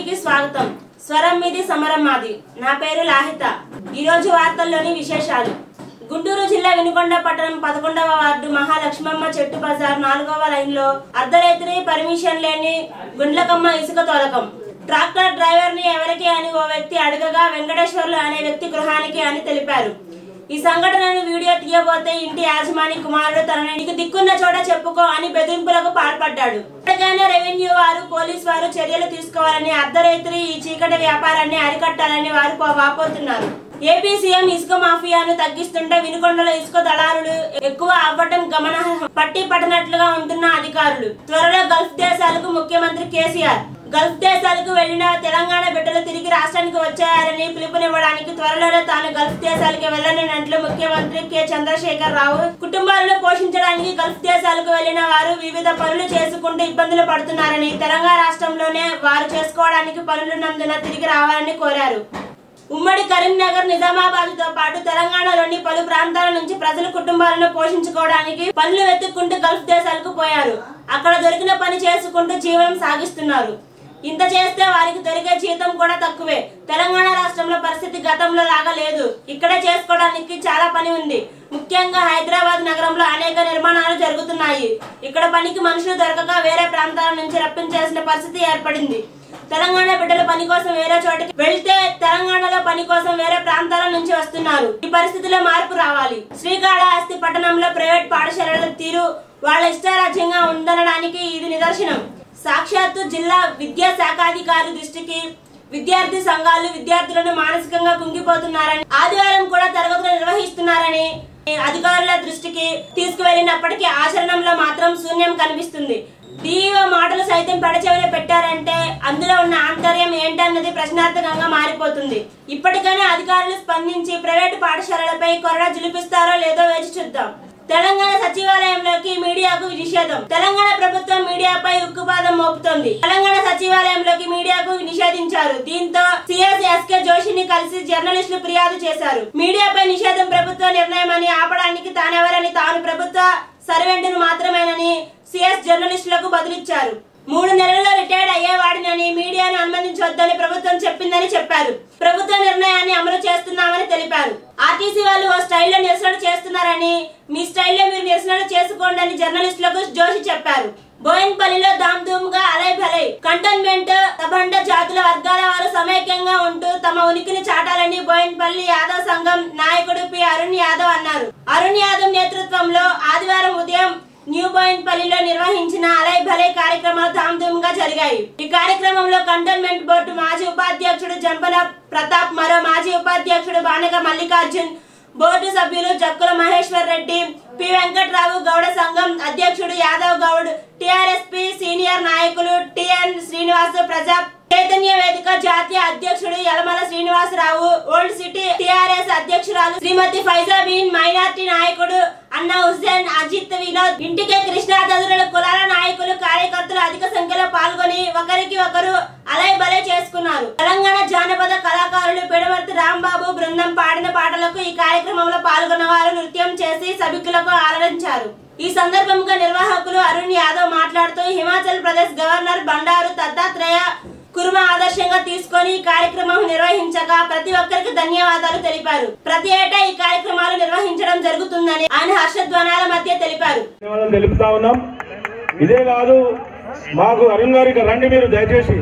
కి స్వాగతం స్వరం మీది సమరం మాది నా పేరు లాహిత ఈరోజు వార్తల్లోని విశేషాలు గుంటూరు జిల్లా వినుకొండ పట్టణం పదకొండవ వార్డు మహాలక్ష్మమ్మ చెట్టు బజార్ నాలుగవ లైన్లో అర్ధరైతుని పర్మిషన్ లేని గుండ్లకమ్మ ఇసుక తోలకం ట్రాక్టర్ డ్రైవర్ ని ఎవరికి అని ఓ వ్యక్తి అడగగా వెంకటేశ్వర్లు అనే వ్యక్తి గృహానికి అని తెలిపారు ఈ సంఘటనను వీడియో తీయబోతే ఇంటి యాజమాని కుమారుడు తన ఇంటికి దిక్కున్న చోట చెప్పుకో అని బెదిరింపులకు పాల్పడ్డాడు ఇప్పటికైనా రెవెన్యూ వారు పోలీస్ వారు చర్యలు తీసుకోవాలని అర్ధరైతులు ఈ చీకటి వ్యాపారాన్ని అరికట్టాలని వారు పో- వాపోతున్నారు ఏపీ సీఎం ఇసుక మాఫియాను తగ్గిస్తుంటే వినుకొండలో ఇసుక దళారులు ఎక్కువ అవ్వటం గమనార్హం పట్టి పట్టనట్లుగా ఉంటున్న అధికారులు త్వరలో గల్ఫ్ దేశాలకు ముఖ్యమంత్రి కేసీఆర్ గల్ఫ్ దేశాలకు వెళ్లిన తెలంగాణ బిడ్డలు తిరిగి రాష్ట్రానికి వచ్చారని పిలుపునివ్వడానికి త్వరలోనే తాను గల్ఫ్ దేశాలకు వెళ్లనున్నట్లు ముఖ్యమంత్రి కె చంద్రశేఖర్ రావు కుటుంబాలను పోషించడానికి గల్ఫ్ దేశాలకు వెళ్లిన వారు వివిధ పనులు చేసుకుంటూ ఇబ్బందులు పడుతున్నారని తెలంగాణ రాష్ట్రంలోనే వారు చేసుకోవడానికి పనులున్నందున తిరిగి రావాలని కోరారు ఉమ్మడి కరీంనగర్ నిజామాబాద్ తో పాటు తెలంగాణలోని పలు ప్రాంతాల నుంచి ప్రజల కుటుంబాలను పోషించుకోవడానికి పనులు వెతుక్కుంటూ గల్ఫ్ దేశాలకు పోయారు అక్కడ దొరికిన పని చేసుకుంటూ జీవనం సాగిస్తున్నారు ఇంత చేస్తే వారికి దొరికే జీతం కూడా తక్కువే తెలంగాణ రాష్ట్రంలో పరిస్థితి గతంలో లాగా లేదు ఇక్కడే చేసుకోవడానికి చాలా పని ఉంది ముఖ్యంగా హైదరాబాద్ నగరంలో అనేక నిర్మాణాలు జరుగుతున్నాయి ఇక్కడ పనికి మనుషులు దొరకక వేరే ప్రాంతాల నుంచి రప్పించాల్సిన పరిస్థితి ఏర్పడింది తెలంగాణ బిడ్డలు పని కోసం వేరే చోటికి వెళ్తే తెలంగాణలో పని కోసం వేరే ప్రాంతాల నుంచి వస్తున్నారు ఈ పరిస్థితిలో మార్పు రావాలి శ్రీకాళహస్తి పట్టణంలో ప్రైవేట్ పాఠశాలల తీరు వాళ్ళ ఇష్టారాజ్యంగా ఉందనడానికి ఇది నిదర్శనం సాక్షాత్తు జిల్లా విద్యా శాఖాధికారి దృష్టికి విద్యార్థి సంఘాలు విద్యార్థులను మానసికంగా కుంగిపోతున్నారని ఆదివారం కూడా తరగతులు నిర్వహిస్తున్నారని అధికారుల దృష్టికి తీసుకువెళ్ళినప్పటికీ ఆచరణంలో మాత్రం శూన్యం కనిపిస్తుంది డిఈఓ మాటలు సైతం పెడచెవిన పెట్టారంటే అందులో ఉన్న ఆంతర్యం ఏంటన్నది ప్రశ్నార్థకంగా మారిపోతుంది ఇప్పటికైనా అధికారులు స్పందించి ప్రైవేటు పాఠశాలలపై కొరడా జులిపిస్తారో లేదో వేచి చూద్దాం తెలంగాణ సచివాలయంలోకి మీడియాకు నిషేధం తెలంగాణ ప్రభుత్వం మీడియాపై ఉక్కుపాదం మోపుతోంది తెలంగాణ సచివాలయంలోకి మీడియాకు నిషేధించారు దీంతో సిఎస్ ఎస్కే జోషిని కలిసి జర్నలిస్టులు ఫిర్యాదు చేశారు మీడియాపై నిషేధం ప్రభుత్వ నిర్ణయమని ఆపడానికి తానెవరని తాను ప్రభుత్వ సర్వెంట్ను మాత్రమేనని సిఎస్ జర్నలిస్టులకు బదులిచ్చారు మూడు నెలల్లో రిటైర్డ్ అయ్యేవాడినని మీడియాను అనుమతించవద్దని ప్రభుత్వం చెప్పిందని చెప్పారు ప్రభుత్వ నిర్ణయాన్ని అమలు చేస్తున్నామని తెలిపారు ఆర్టీసీ వాళ్ళు ఓ స్టైల్లో నిరసన చేస్తున్నారని మీ స్టైల్లో మీరు నిరసనలు చేసుకోండి అని జర్నలిస్టులకు జోషి చెప్పారు బోయిన్పల్లిలో దామ్ ధూమ్ గా అలై భలై కంటోన్మెంట్ సబండ జాతుల వర్గాల వారు సమైక్యంగా ఉంటూ తమ ఉనికిని చాటాలని బోయిన్పల్లి యాదవ్ సంఘం నాయకుడు పి అరుణ్ యాదవ్ అన్నారు అరుణ్ యాదవ్ నేతృత్వంలో ఆదివారం ఉదయం న్యూ బోయిన్పల్లిలో నిర్వహించిన అలై భలై కార్యక్రమాలు ధామ్ గా జరిగాయి ఈ కార్యక్రమంలో కంటోన్మెంట్ బోర్డు మాజీ ఉపాధ్యక్షుడు జంపన ప్రతాప్ మరో మాజీ ఉపాధ్యక్షుడు బానక మల్లికార్జున్ బోర్డు సభ్యులు జక్కుల మహేశ్వర్ రెడ్డి పి వెంకట్రావు గౌడ సంఘం అధ్యక్షుడు యాదవ్ గౌడ్ టిఆర్ఎస్పి సీనియర్ నాయకులు టిఎన్ శ్రీనివాస్ ప్రజా చైతన్య వేదిక జాతీయ అధ్యక్షుడు Yalamala Srinivasarao old city TRS అధ్యక్షురాలు శ్రీమతి ఫైజాబీన్ మైనార్టీ నాయకుడు అన్న హుస్సేన్ అజిత్ వినోద్ ఇంటికే కృష్ణా తదితరుల కులాల నాయకులు కార్యకర్తలు అధిక సంఖ్యలో పాల్గొని ఒకరికి ఒకరు అలై బలై చేసుకున్నారు తెలంగాణ జానపద కళాకారులు పిడమర్తి రాంబాబు బృందం పాడిన పాటలకు ఈ కార్యక్రమంలో పాల్గొన్న వారు నృత్యం చేసి సభికులకు ఆలరించారు ఈ సందర్భంగా నిర్వాహకులు అరుణ్ యాదవ్ మాట్లాడుతూ హిమాచల్ ప్రదేశ్ గవర్నర్ బండారు దత్తాత్రేయ కుర్మ ఆదర్శంగా తీసుకొని ఈ కార్యక్రమం నిర్వహించగా ప్రతి ఒక్కరికి ధన్యవాదాలు తెలిపారు ప్రతి ఏటా ఈ కార్యక్రమాలు నిర్వహించడం జరుగుతుందని ఆయన హర్షధ్వానాల మధ్య తెలిపారు ధన్యవాదాలు తెలుపుతా ఉన్నాం ఇదే కాదు మాకు అరుణ్ గారికి రండి మీరు దయచేసి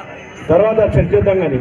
తర్వాత చెక్ చేద్దాం కానీ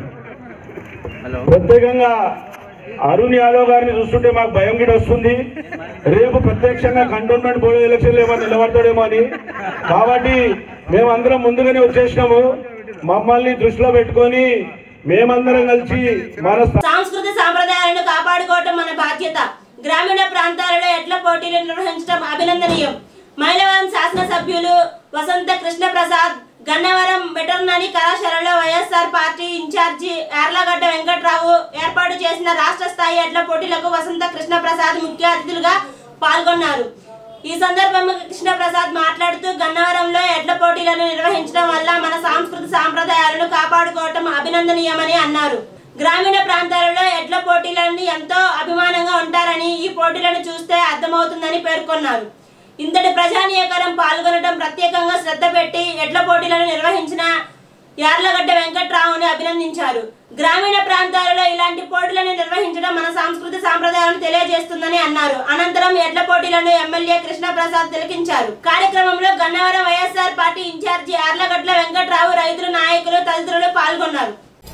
ప్రత్యేకంగా అరుణ్ యాదవ్ గారిని చూస్తుంటే మాకు భయం గిడ వస్తుంది రేపు ప్రత్యక్షంగా కంటోన్మెంట్ బోర్డు ఎలక్షన్లు ఏమో నిలబడతాడేమో అని కాబట్టి మేమందరం ముందుగానే వచ్చేసినాము మమ్మల్ని దృష్టిలో పెట్టుకొని మేమందరం కలిసి మన స్థా- సాంస్కృతిక సాంప్రదాయాలను కాపాడుకోవటం మన బాధ్యత గ్రామీణ ప్రాంతాలలో ఎట్ల పోటీలు నిర్వహించడం అభినందనీయం మైలవరం శాసనసభ్యులు వసంత కృష్ణ ప్రసాద్ గన్నవరం వెటర్నరీ కళాశాలలో YSR party in charge Yarlagadda Venkatrao ఏర్పాటు చేసిన రాష్ట్ర స్థాయి ఎట్ల పోటీలకు వసంత కృష్ణ ప్రసాద్ ముఖ్య అతిథులుగా పాల్గొన్నారు ఈ సందర్భంగా కృష్ణప్రసాద్ మాట్లాడుతూ గన్నవరంలో ఎడ్ల పోటీలను నిర్వహించడం వల్ల మన సాంస్కృతిక సాంప్రదాయాలను కాపాడుకోవటం అభినందనీయమని అన్నారు గ్రామీణ ప్రాంతాలలో ఎడ్ల పోటీలను ఎంతో అభిమానంగా ఉంటారని ఈ పోటీలను చూస్తే అర్థమవుతుందని పేర్కొన్నారు ఇంతటి ప్రజానీయకరం పాల్గొనడం ప్రత్యేకంగా శ్రద్ధ పెట్టి ఎడ్ల పోటీలను నిర్వహించిన యార్లగడ్డ వెంకట్రావుని అభినందించారు గ్రామీణ ప్రాంతాలలో ఇలాంటి పోటీలను నిర్వహించడం మన సంస్కృతి సాంప్రదాయాలను తెలియజేస్తుందని అన్నారు అనంతరం ఎడ్ల పోటీలను ఎమ్మెల్యే కృష్ణప్రసాద్ తిలకించారు కార్యక్రమంలో Gannavaram YSR party in charge Yarlagadda Venkatrao రైతులు నాయకులు తదితరులు పాల్గొన్నారు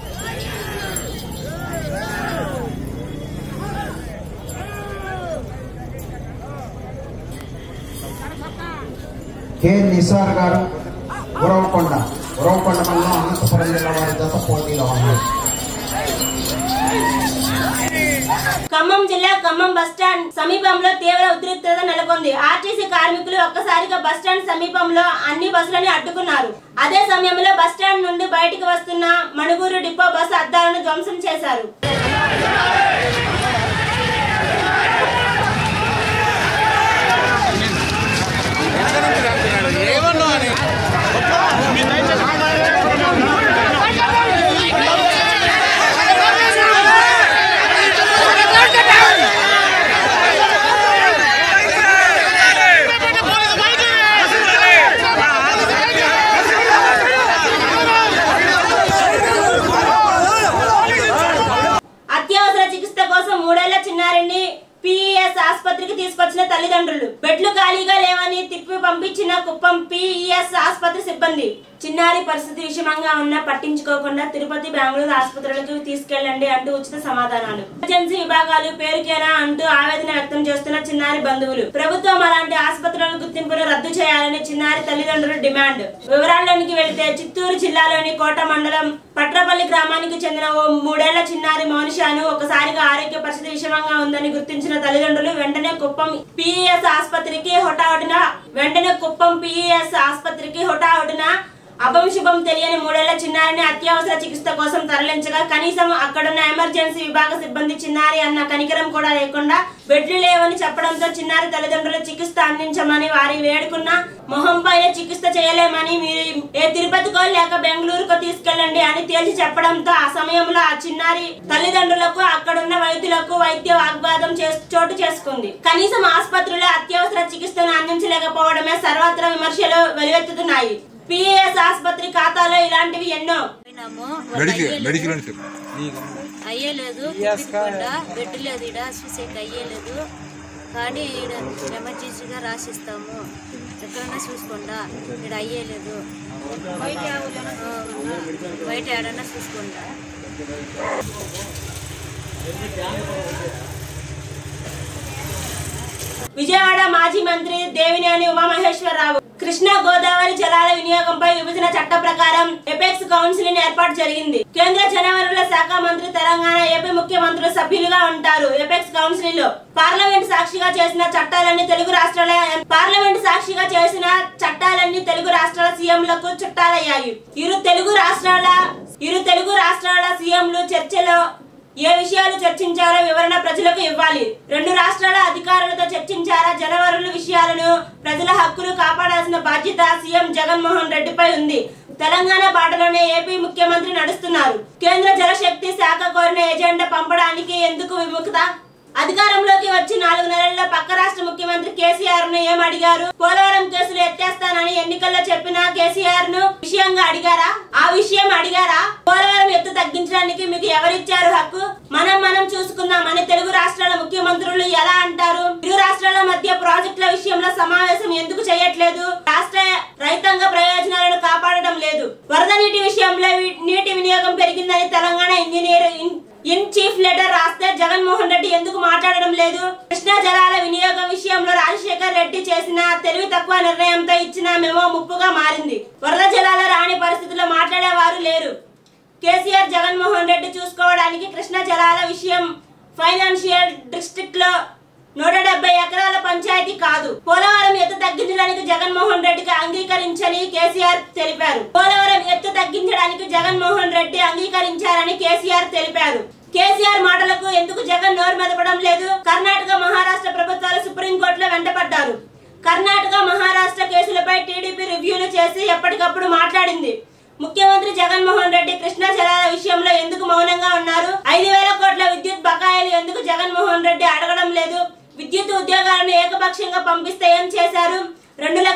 కె నిసార్ గారు ఉరవకొండ ఉరవకొండ మండలం అనంతపురం జిల్లా వారి జత పోటీలో ఉన్నారు ఖమ్మం జిల్లా ఖమ్మం బస్టాండ్ సమీపంలో తీవ్ర ఉద్రిక్తత నెలకొంది ఆర్టీసీ కార్మికులు ఒక్కసారిగా బస్టాండ్ సమీపంలో అన్ని బస్సులని అడ్డుకున్నారు అదే సమయంలో బస్టాండ్ నుండి బయటికి వస్తున్న మణుగూరు డిపో బస్సు అద్దాలను ధ్వంసం చేశారు అత్యవసర చికిత్స కోసం మూడేళ్ల చిన్నారిని పిఈఎస్ ఆసుపత్రికి తీసుకొచ్చిన తల్లిదండ్రులు బెడ్లు ఖాళీగా లేవని తిప్పి పంపించిన కుప్పం పిఈఎస్ ఆసుపత్రి సిబ్బంది చిన్నారి పరిస్థితి విషమంగా ఉన్నా పట్టించుకోకుండా తిరుపతి బెంగళూరు ఆసుపత్రులకు తీసుకెళ్లండి అంటూ ఉచిత సమాధానాలు ఎమర్జెన్సీ విభాగాలు పేరుకేనా అంటూ ఆవేదన వ్యక్తం చేస్తున్న చిన్నారి బంధువులు ప్రభుత్వం అలాంటి ఆసుపత్రుల గుర్తింపును రద్దు చేయాలని చిన్నారి తల్లిదండ్రులు డిమాండ్ వివరాల్లోనికి వెళితే చిత్తూరు జిల్లాలోని కోట మండలం పట్రపల్లి గ్రామానికి చెందిన ఓ మూడేళ్ల చిన్నారి మౌనిషాను ఒకసారిగా ఆరోగ్య పరిస్థితి విషమంగా ఉందని గుర్తించిన తల్లిదండ్రులు వెంటనే కుప్పం పిఈఎస్ ఆసుపత్రికి హుటాహుటిన వెంటనే కుప్పం పిఈఎస్ ఆసుపత్రికి హుటాహుటిన అభం శుభం తెలియని మూడేళ్ల చిన్నారిని అత్యవసర చికిత్స కోసం తరలించగా కనీసం అక్కడున్న ఎమర్జెన్సీ విభాగ సిబ్బంది చిన్నారి అన్న కనికరం కూడా లేకుండా బెడ్లు లేవని చెప్పడంతో చిన్నారి తల్లిదండ్రులు చికిత్స అందించమని వారి వేడుకున్న మొహం పైన చికిత్స చేయలేమని మీరు ఏ తిరుపతికో లేక బెంగళూరుకో తీసుకెళ్ళండి అని తేల్చి చెప్పడంతో ఆ సమయంలో ఆ చిన్నారి తల్లిదండ్రులకు అక్కడున్న వైద్యులకు వైద్య వాగ్వాదం చేస్- చోటు చేసుకుంది కనీసం ఆసుపత్రిలో అత్యవసర చికిత్సను అందించలేకపోవడమే సర్వత్రా విమర్శలు వెలువెత్తుతున్నాయి పిఎస్ ఆసుపత్రి ఖాతాలో ఇలాంటివి ఎన్నో పోయినాము మెడికల్ మెడికల్ అని చెప్పు అయ్యలేదు కుట్టించకుండా బెడ్ లేదు ఈడ చూసేకి అయ్యలేదు కానీ ఈడ ఎమర్జెన్సీగా రాసిస్తాము ఎక్కడన్నా చూసుకోండా ఈడ అయ్యలేదు ఆ, బయట ఏడన్నా చూసుకోండా విజయవాడ మాజీ మంత్రి దేవినేని ఉమామహేశ్వరరావు కృష్ణా గోదావరి జలాల వినియోగంపై విభజన చట్ట ప్రకారం ఎపెక్స్ కౌన్సిల్ ఏర్పాటు జరిగింది కేంద్ర జనవరుల శాఖ మంత్రి తెలంగాణ ఏపీ ముఖ్యమంత్రులు సభ్యులుగా ఉంటారు ఎపెక్స్ కౌన్సిల్ లో పార్లమెంట్ సాక్షిగా చేసిన చట్టాలన్నీ తెలుగు రాష్ట్రాల పార్లమెంట్ సాక్షిగా చేసిన చట్టాలన్నీ తెలుగు రాష్ట్రాల సీఎంలకు చుట్టాలయ్యాయి ఇరు తెలుగు రాష్ట్రాల ఇరు తెలుగు రాష్ట్రాల సీఎంలు చర్చలో ఏ విషయాలు చర్చించారో వివరణ ప్రజలకు ఇవ్వాలి రెండు రాష్ట్రాల అధికారులతో చర్చించారా జలవనరుల విషయాలను ప్రజల హక్కులు కాపాడాల్సిన బాధ్యత సీఎం జగన్మోహన్ రెడ్డిపై ఉంది తెలంగాణ బాటలోనే ఏపీ ముఖ్యమంత్రి నడుస్తున్నారు కేంద్ర జలశక్తి శాఖ కోరిన ఎజెండా పంపడానికి ఎందుకు విముఖత అధికారంలోకి వచ్చి నాలుగు నెలల్లో పక్క రాష్ట్ర ముఖ్యమంత్రి కేసీఆర్ ను ఏం అడిగారు పోలవరం కేసులు ఎత్తేస్తానని ఎన్నికల్లో చెప్పిన కేసీఆర్ ను విషయంగా అడిగారా ఆ విషయం అడిగారా పోలవరం ఎత్తు తగ్గించడానికి మీకు ఎవరిచ్చారు హక్కు మనం మనం చూసుకుందామని తెలుగు రాష్ట్రాల ముఖ్యమంత్రులు ఎలా అంటారు ఇరు రాష్ట్రాల మధ్య ప్రాజెక్టుల విషయంలో సమావేశం ఎందుకు చేయట్లేదు రాష్ట్ర రైతాంగ ప్రయోజనాలను కాపాడడం లేదు వరద నీటి విషయంలో వి- నీటి వినియోగం పెరిగిందని Telangana engineer in- in chief letter రాస్తే జగన్మోహన్ రెడ్డి ఎందుకు మాట్లాడడం లేదు కృష్ణా జలాల వినియోగం విషయంలో రాజశేఖర్ రెడ్డి చేసిన తెలివి తక్కువ నిర్ణయంతో ఇచ్చిన మెమో ముప్పుగా మారింది వరద జలాల రాని పరిస్థితుల్లో మాట్లాడేవారు లేరు కేసీఆర్ జగన్మోహన్ రెడ్డి చూసుకోవడానికి కృష్ణా జలాల విషయం ఫైనాన్షియల్ డిస్ట్రిక్ట్ లో నూట డెబ్బై ఎకరాల పంచాయతీ కాదు పోలవరం ఎత్తు తగ్గించడానికి జగన్మోహన్ రెడ్డికి అంగీకరించని కేసీఆర్ తెలిపారు పోలవరం ఎత్తు తగ్గించడానికి జగన్మోహన్ రెడ్డి అంగీకరించారని కేసీఆర్ తెలిపారు కేసీఆర్ మాటలకు ఎందుకు జగన్ నోరు మెదపడం లేదు కర్ణాటక మహారాష్ట్ర ప్రభుత్వాలు సుప్రీంకోర్టులో వెంటపడ్డారు కర్ణాటక మహారాష్ట్ర కేసులపై టీడీపీ రివ్యూలు చేసి ఎప్పటికప్పుడు మాట్లాడింది ముఖ్యమంత్రి జగన్మోహన్ రెడ్డి కృష్ణా జలాల విషయంలో ఎందుకు మౌనంగా ఉన్నారు ఐదు వేల కోట్ల విద్యుత్ బకాయిలు ఎందుకు జగన్మోహన్ రెడ్డి అడగడం లేదు విద్యుత్ ఉద్యోగాలను ఏకపక్షంగా పంపిస్తే ఏం చేశారు రెండు లక్షల కోట్ల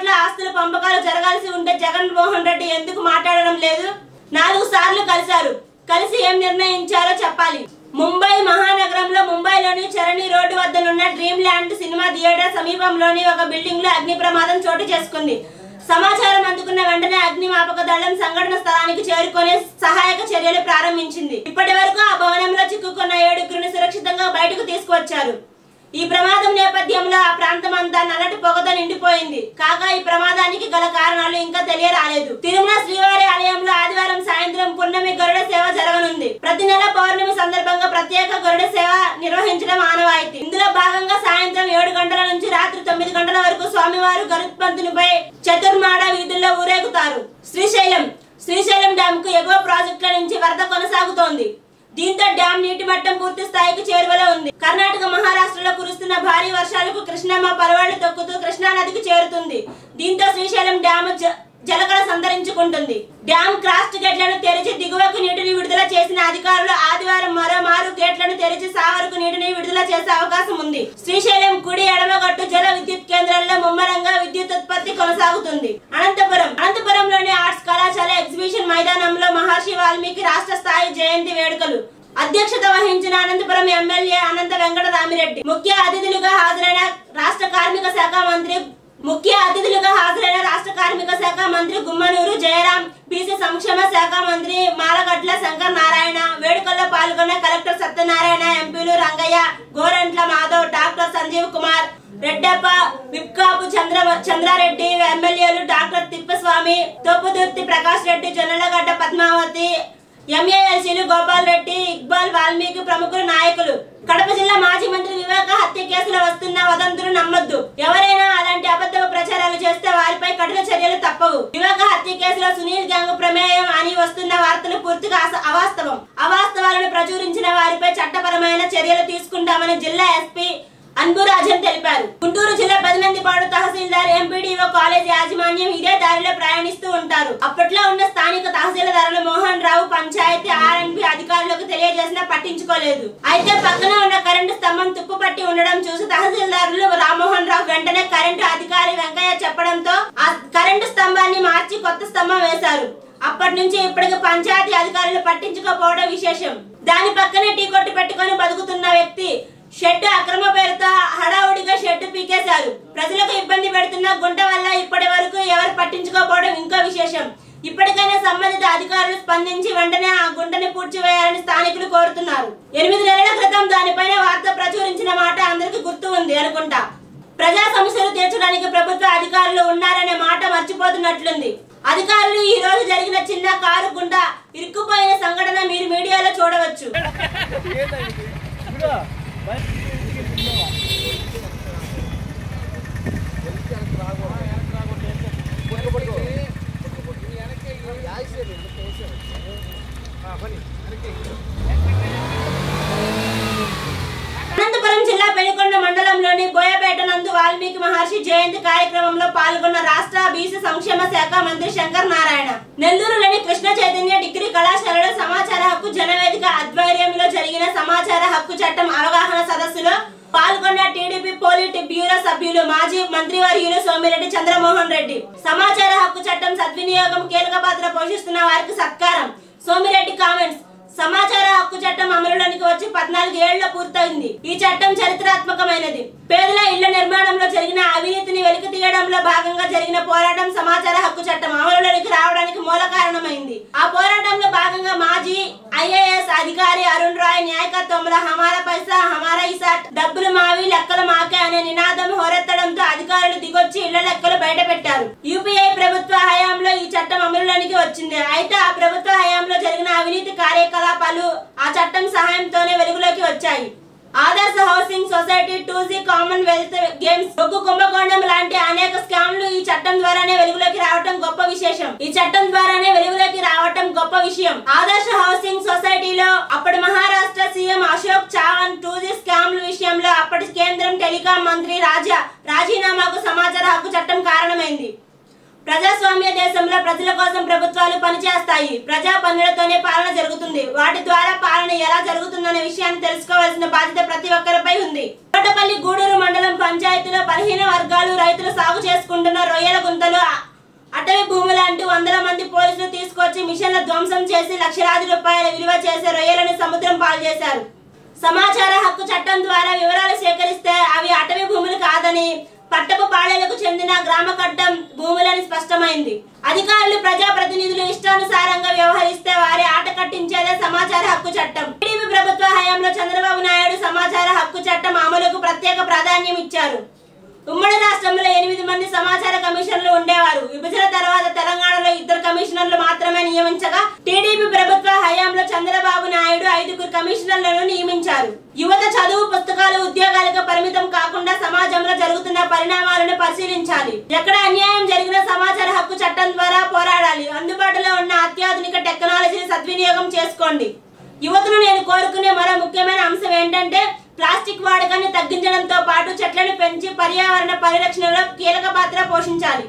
కోట్ల ఆస్తుల పంపకాలు జరగాల్సి ఉంటే జగన్మోహన్ రెడ్డి ఎందుకు మాట్లాడడం లేదు నాలుగు సార్లు కలిశారు కలిసి ఏం నిర్ణయించారో చెప్పాలి ముంబై మహానగరంలో ముంబైలోని చరణి రోడ్డు వద్దనున్న డ్రీమ్ ల్యాండ్ సినిమా థియేటర్ సమీపంలోని ఒక బిల్డింగ్ లో అగ్ని ప్రమాదం చోటు చేసుకుంది సమాచారం అందుకున్న వెంటనే అగ్నిమాపక దళం సంఘటన స్థలానికి చేరుకొని సహాయక చర్యలు ప్రారంభించింది ఇప్పటి వరకు ఆ భవనంలో చిక్కుకున్న ఏడుగురిని సురక్షితంగా బయటకు తీసుకువచ్చారు ఈ ప్రమాదం నేపథ్యంలో ఆ ప్రాంతం అంతా నల్లటి పొగతో నిండిపోయింది కాగా ఈ ప్రమాదానికి గల కారణాలు ఇంకా తెలియరాలేదు తిరుమల శ్రీవారి ఆలయంలో ఆదివారం సాయంత్రం పున్నమి గరుడ సేవ జరగనుంది ప్రతి నెల పౌర్ణమి సందర్భంగా ప్రత్యేక గరుడ సేవ నిర్వహించడం ఆనవాయితీ ఇందులో భాగంగా సాయంత్రం ఏడు గంటల నుంచి రాత్రి తొమ్మిది గంటల వరకు స్వామివారు గరుత్పంతునిపై చతుర్మాడ వీధుల్లో ఊరేగుతారు శ్రీశైలం శ్రీశైలం డ్యామ్ కు ఎగువ ప్రాజెక్టుల నుంచి వరద కొనసాగుతోంది దీంతో డ్యామ్ నీటి మట్టం పూర్తి స్థాయికి చేరువలో ఉంది కర్ణాటక మహారాష్ట్రలో కురుస్తున్న భారీ వర్షాలకు కృష్ణమ్మ పరవాళ్లు తొక్కుతూ కృష్ణా నదికి చేరుతుంది దీంతో శ్రీశైలం డ్యామ్ జ- జలకళ సంతరించుకుంటుంది డ్యామ్ క్రాస్ట్ గేట్లను తెరిచి దిగువకు నీటిని విడుదల చేసిన అధికారులు ఆదివారం మరోమారు గేట్లను తెరిచి సావరకు నీటిని విడుదల చేసే అవకాశం ఉంది శ్రీశైలం కుడి ఎడమగట్టు జల విద్యుత్ కేంద్రాల్లో ముమ్మరంగా విద్యుత్ ఉత్పత్తి కొనసాగుతుంది అనంతపురం అనంతపురంలోని ఆర్ట్స్ కళాశాల ఎగ్జిబిషన్ మైదానంలో మహర్షి వాల్మీకి రాష్ట్ర స్థాయి జయంతి వేడుకలు అధ్యక్షత వహించిన అనంతపురం ఎమ్మెల్యే అనంత వెంకట రామిరెడ్డి ముఖ్య అతిథులుగా హాజరైన రాష్ట్ర కార్మిక శాఖ మంత్రి ముఖ్య అతిథులుగా హాజరైన రాష్ట్ర కార్మిక శాఖ మంత్రి గుమ్మనూరు జయరాం బీసీ సంక్షేమ శాఖ మంత్రి మాలగడ్ల శంకర్ నారాయణ వేడుకల్లో పాల్గొన్న కలెక్టర్ సత్యనారాయణ ఎంపీలు రంగయ్య గోరంట్ల మాధవ్ డాక్టర్ సంజీవ్ కుమార్ రెడ్డప్ప విప్కాపు చంద్ర చంద్రారెడ్డి ఎమ్మెల్యేలు డాక్టర్ తిప్పస్వామి తోపుదుర్తి ప్రకాష్ రెడ్డి జొన్నలగడ్డ పద్మావతి ఎంఏఎల్సీలు గోపాల్ రెడ్డి ఇక్బాల్ వాల్మీకి ప్రముఖులు నాయకులు కడప జిల్లా మాజీ మంత్రి వివేక హత్య కేసులో వస్తున్న వదంతులు నమ్మొద్దు ఎవరైనా అలాంటి అబద్ధపు ప్రచారాలు చేస్తే వారిపై కఠిన చర్యలు తప్పవు వివేక హత్య కేసులో సునీల్ గ్యాంగ్ ప్రమేయం అని వస్తున్న వార్తలు పూర్తిగా అస- అవాస్తవం అవాస్తవాలను ప్రచురించిన వారిపై చట్టపరమైన చర్యలు తీసుకుంటామని జిల్లా ఎస్పీ అన్బురాజన్ తెలిపారు గుంటూరు జిల్లా పదినందిపాడు తహసీల్దార్ ఎంపీడీఓ కాలేజ్ యాజమాన్యం ఇదే దారిలో ప్రయాణిస్తూ ఉంటారు అప్పట్లో ఉన్న స్థానిక తహసీల్దారులు మోహన్ రావు పంచాయతీ ఆర్ఎన్బి అధికారులకు తెలియజేసినా పట్టించుకోలేదు అయితే పక్కన ఉన్న కరెంటు స్తంభం తుప్పుపట్టి ఉండడం చూసి తహసీల్దారులు రామ్మోహన్ రావు వెంటనే కరెంటు అధికారి వెంకయ్య చెప్పడంతో ఆ కరెంటు స్తంభాన్ని మార్చి కొత్త స్తంభం వేశారు అప్పటి నుంచి ఇప్పటికి పంచాయతీ అధికారులు పట్టించుకోకపోవడం విశేషం దాని పక్కనే టీ కొట్టు పెట్టుకొని బతుకుతున్న వ్యక్తి షెడ్ అక్రమ పేరుతో హడావుడిగా షెడ్ పీకేశారు ప్రజలకు ఇబ్బంది పెడుతున్న గుంట వల్ల ఇప్పటి వరకు ఎవరు పట్టించుకోకపోవడం ఇంకో విశేషం ఇప్పటికైనా సంబంధిత అధికారులు స్పందించి వెంటనే ఆ గుంటని పూడ్చివేయాలని స్థానికులు కోరుతున్నారు ఎనిమిది నెలల క్రితం దానిపైన వార్త ప్రచురించిన మాట అందరికీ గుర్తు ఉంది అనుకుంటా ప్రజా సమస్యలు తీర్చడానికి ప్రభుత్వ అధికారులు ఉన్నారనే మాట మర్చిపోతున్నట్లుంది అధికారులు ఈ రోజు జరిగిన చిన్న కారు గుంట ఇరుక్కుపోయిన సంఘటన మీరు మీడియాలో చూడవచ్చు అనంతపురం జిల్లా పెనుకొండ మండలంలోని బోయపేట నందు వాల్మీకి మహర్షి జయంతి కార్యక్రమంలో పాల్గొన్న రాష్ట్ర బీసీ సంక్షేమ శాఖ మంత్రి శంకర్ నారాయణ నెల్లూరులోని కృష్ణ చైతన్య డిగ్రీ కళాశాలలో సమాచార హక్కు జనవేదిక ఆధ్వర్యంలో జరిగిన సమాచార హక్కు చట్టం అవగాహన సదస్సులో పాల్గొన్న టీడీపీ పోలిట్ బ్యూరో సభ్యులు మాజీ మంత్రివర్యులు సోమిరెడ్డి చంద్రమోహన్ రెడ్డి సమాచార హక్కు చట్టం సద్వినియోగం కీలక పాత్ర పోషిస్తున్న వారికి సత్కారం సోమిరెడ్డి కామెంట్స్ సమాచార హక్కు చట్టం అమలులోనికి వచ్చి పద్నాలుగు ఏళ్ల పూర్తయింది ఈ చట్టం చరిత్రాత్మకమైనది పేదల ఇళ్ల నిర్మాణంలో జరిగిన అవినీతిని వెలికి తీయడంలో భాగంగా జరిగిన పోరాటం సమాచార హక్కు చట్టం అమలులోనికి రావడానికి మూల కారణమైంది ఆ పోరాటంలో భాగంగా మాజీ ఐఏఎస్ అధికారి అరుణ్ రాయ్ నాయకత్వంలో హమారా పైసా హమారా ఇసాట్ డబ్బులు మావి లెక్కలు మాకే అనే నినాదం హోరెత్తడంతో అధికారులు దిగొచ్చి ఇళ్ల లెక్కలు బయట పెట్టారు యూపీఐ ప్రభుత్వ హయాంలో ఈ చట్టం అమలులోనికి వచ్చింది అయితే ఆ ప్రభుత్వ హయాంలో జరిగిన అవినీతి కార్యకలాపాలు ఆ చట్టం సహాయంతోనే వెలుగులోకి వచ్చాయి Adarsh housing society two G Commonwealth Games బొగ్గు కుంభకోణం లాంటి అనేక స్కామ్లు ఈ చట్టం ద్వారానే వెలుగులోకి రావటం గొప్ప విశేషం ఈ చట్టం ద్వారానే వెలుగులోకి రావటం గొప్ప విషయం ఆదర్శ హౌసింగ్ సొసైటీలో అప్పటి Maharashtra CM Ashok Chavan two G స్కామ్ల విషయంలో అప్పటి కేంద్రం టెలికాం మంత్రి రాజా రాజీనామాకు సమాచార హక్కు చట్టం కారణమైంది ప్రజాస్వామ్య దేశంలో ప్రజల కోసం ప్రభుత్వాలు పనిచేస్తాయి ప్రజా పన్నులతోనే పాలన జరుగుతుంది వాటి ద్వారా పాలన ఎలా జరుగుతుందనే విషయాన్ని తెలుసుకోవాల్సిన బాధ్యత ప్రతి ఒక్కరిపై ఉంది కోటపల్లి గూడూరు మండలం పంచాయతీలో బలహీన వర్గాలు రైతులు సాగు చేసుకుంటున్న రొయ్యల గుంతలు అటవీ భూములు అంటూ వందల మంది పోలీసులు తీసుకొచ్చి మిషన్ల ధ్వంసం చేసి లక్షలాది రూపాయల విలువ చేసే రొయ్యలను సముద్రం పాలు చేశారు సమాచార హక్కు చట్టం ద్వారా వివరాలు సేకరిస్తే అవి అటవీ భూములు కాదని పట్టపు పాడేలకు చెందిన గ్రామ కట్టం భూములని స్పష్టమైంది అధికారులు ప్రజాప్రతినిధులు ఇష్టానుసారంగా వ్యవహరిస్తే వారి ఆట కట్టించేదే సమాచార హక్కు చట్టం టీడీపీ ప్రభుత్వ హయాంలో చంద్రబాబు నాయుడు సమాచార హక్కు చట్టం అమలుకు ప్రత్యేక ప్రాధాన్యం ఇచ్చారు ఉమ్మడి రాష్ట్రంలో ఎనిమిది మంది సమాచార కమిషన్లు ఉండేవారు విభజన తర్వాత తెలంగాణలో ఇద్దరు కమిషనర్లు మాత్రమే నియమించగా టీడీపీ ప్రభుత్వ హయాంలో చంద్రబాబు నాయుడు ఐదుగురు కమిషనర్లను నియమించారు యువత చదువు పుస్తకాలు ఉద్యోగాలకు పరిమితం కాకుండా సమాజంలో జరుగుతున్న పరిణామాలను పరిశీలించాలి ఎక్కడ అన్యాయం జరిగిన సమాచార హక్కు చట్టం ద్వారా పోరాడాలి అందుబాటులో ఉన్న అత్యాధునిక టెక్నాలజీని సద్వినియోగం చేసుకోండి యువతను నేను కోరుకునే మరో ముఖ్యమైన అంశం ఏంటంటే ప్లాస్టిక్ వాడకాన్ని తగ్గించడంతో పాటు చెట్లను పెంచి పర్యావరణ పరిరక్షణలో కీలక పాత్ర పోషించాలి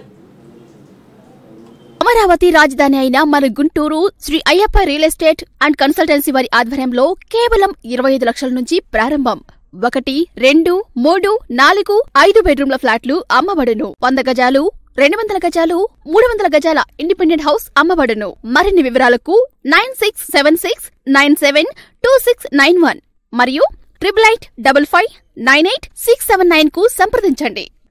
అమరావతి రాజధాని అయిన మన Guntur Sri Ayyappa real estate and consultancy వారి ఆధ్వర్యంలో కేవలం ఇరవై ఐదు లక్షల నుంచి ప్రారంభం ఒకటి రెండు మూడు నాలుగు ఐదు బెడ్రూమ్ల ఫ్లాట్లు అమ్మబడును వంద గజాలు రెండు వందల గజాలు మూడు వందల గజాల ఇండిపెండెంట్ హౌస్ అమ్మబడును మరిన్ని వివరాలకు nine six seven six nine seven two six nine one మరియు triple eight double five nine eight six seven nine కు సంప్రదించండి